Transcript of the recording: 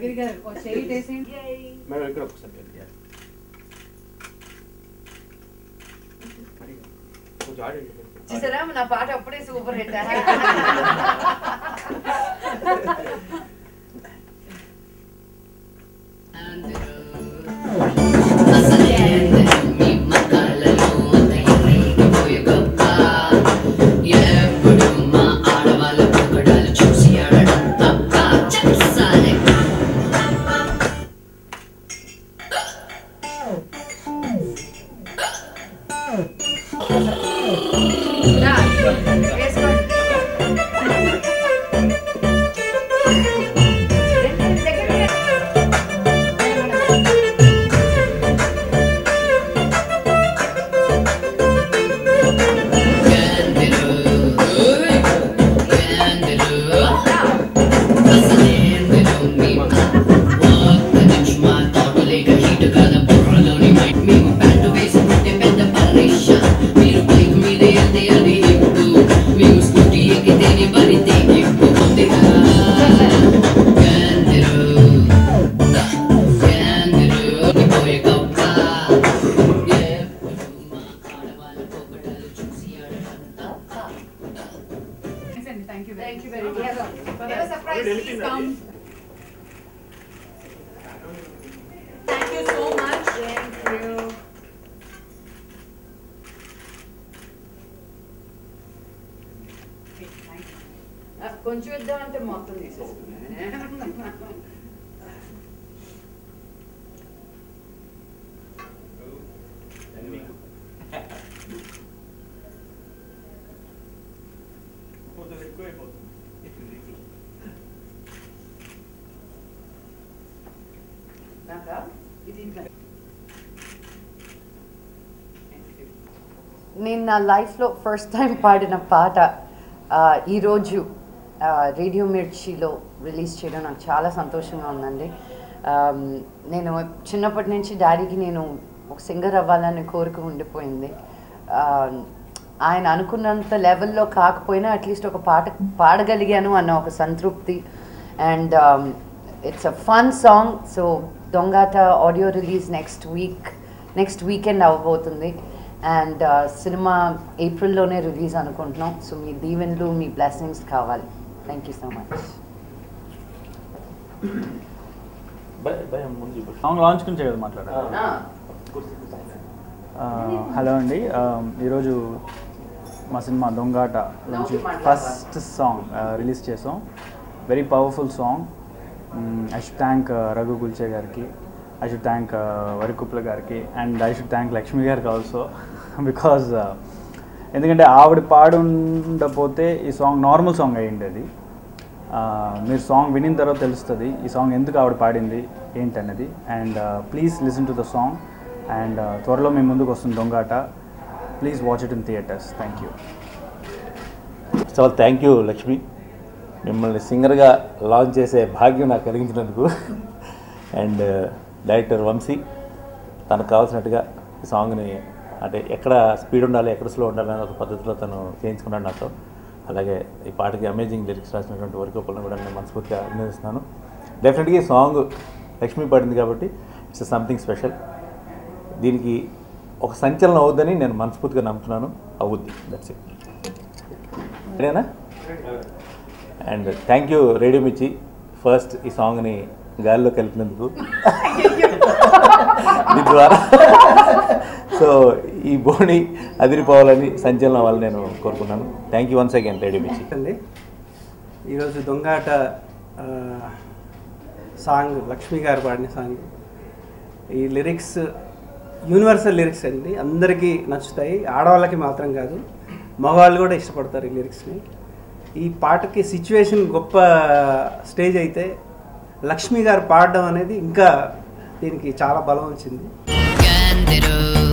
గిరి గారు ఓ చెయ్యి వేసేయండి మేడం ఇక్కడ ఒకసారి Yeah. కొంచెం ఆడండి చూసారా నా పాట అప్పుడే సూపర్ హిట్ ఎప్పుడు మా ఆడవాళ్ళ పొగడాలు చూసి ఆడడం తప్ప చెప్పాలి thank you Thank you very much. Give a surprise, please come. Thank you so much Thank you. ఆ, కొంచెం ఇద్దాం అంటే మొత్తం తీసేసుకున్నా నాకా ఇది ఇంకా. నేను నా లైఫ్లో ఫస్ట్ టైం పాడిన పాట ఆ, ఈరోజు ఆ, రేడియో మిర్చిలో రిలీజ్ చేయడం నాకు చాలా సంతోషంగా ఉందండి ఆమ్, నేను చిన్నప్పటి నుంచి డాడీకి నేను ఒక సింగర్ అవ్వాలని కోరిక ఉండిపోయింది ఆ, ఆయన అనుకున్నంత లెవెల్లో కాకపోయినా అట్లీస్ట్ ఒక పాట పాడగలిగాను అన్న ఒక సంతృప్తి and it's a fun song so Dongata audio release next week next weekend అవ్వబోతుంది అండ్ సినిమా ఏప్రిల్లోనే రిలీజ్ అనుకుంటున్నాం సో మీ దీవెన్లు మీ బ్లెస్సింగ్స్ కావాలి థ్యాంక్ యూ సో మచ్ భయ- భయం ముందు చూపించు. సాంగ్ లాంచ్ గురించే కదా మాట్లాడారు కుర్చీ, కుర్చీ. ఆ, హలో అండి ఆ, ఈరోజు మా సినిమా దొంగాట నుంచి ఫస్ట్ సాంగ్ ఆ, రిలీజ్ చేసాం very powerful song I should thank Raghu Gulche గారికి ఐ షుడ్ థ్యాంక్ వరికుప్ల గారికి and I should thank Lakshmi గారికి ఆల్సో బికాజ్ ఎందుకంటే ఆవిడ పాడుండపోతే ఈ సాంగ్ నార్మల్ సాంగ్ అయ్యిండేది ఆ, మీరు సాంగ్ వినిన తర్వాత తెలుస్తుంది ఈ సాంగ్ ఎందుకు ఆవిడ పాడింది ఏంటన్నది and please listen to the song and త్వరలో మీ ముందుకు వస్తుంది Dongata please watch it in theatres thank you first of all thank you Lakshmi మిమ్మల్ని సింగర్గా లాంచ్ చేసే భాగ్యం నాకు కలిగించినందుకు అండ్ డైరెక్టర్ వంశీ తనకు కావాల్సినట్టుగా ఈ సాంగ్ని అంటే ఎక్కడ స్పీడ్ ఉండాలి ఎక్కడ స్లో ఉండాలి అనే ఒక పద్ధతిలో తను చేయించుకున్నాడు నాతో అలాగే ఈ పాటకి అమేజింగ్ లిరిక్స్ రాసినటువంటి వరకోపలను కూడా నేను మనస్ఫూర్తిగా అభినందిస్తున్నాను డెఫినెట్గా ఈ సాంగ్ లక్ష్మి పాడింది కాబట్టి ఇట్స్ సంథింగ్ స్పెషల్ దీనికి ఒక సంచలనం అవుద్దని నేను మనస్ఫూర్తిగా నమ్ముతున్నాను అవుద్ది దట్స్ ఇట్ సరేనా and thank you radio Mirchi first ఈ సాంగ్ని గాలిలో కలిపినందుకు దీని ద్వారా సో ఈ బోని అదిరిపోవాలని సంచలనం అవ్వాలని నేను కోరుకున్నాను thank you once again radio Mirchi అండి ఈరోజు దొంగాట ఆ, సాంగ్ లక్ష్మి గారు పాడిన సాంగ్ ఈ లిరిక్స్ యూనివర్సల్ లిరిక్స్ అండి అందరికీ నచ్చుతాయి ఆడవాళ్ళకి మాత్రం కాదు మగవాళ్ళు కూడా ఇష్టపడతారు ఈ లిరిక్స్ని ఈ పాటకి సిచ్యువేషన్ గొప్ప స్టేజ్ అయితే లక్ష్మి గారు పాడడం అనేది ఇంకా దీనికి చాలా బలం వచ్చింది గంధర్వ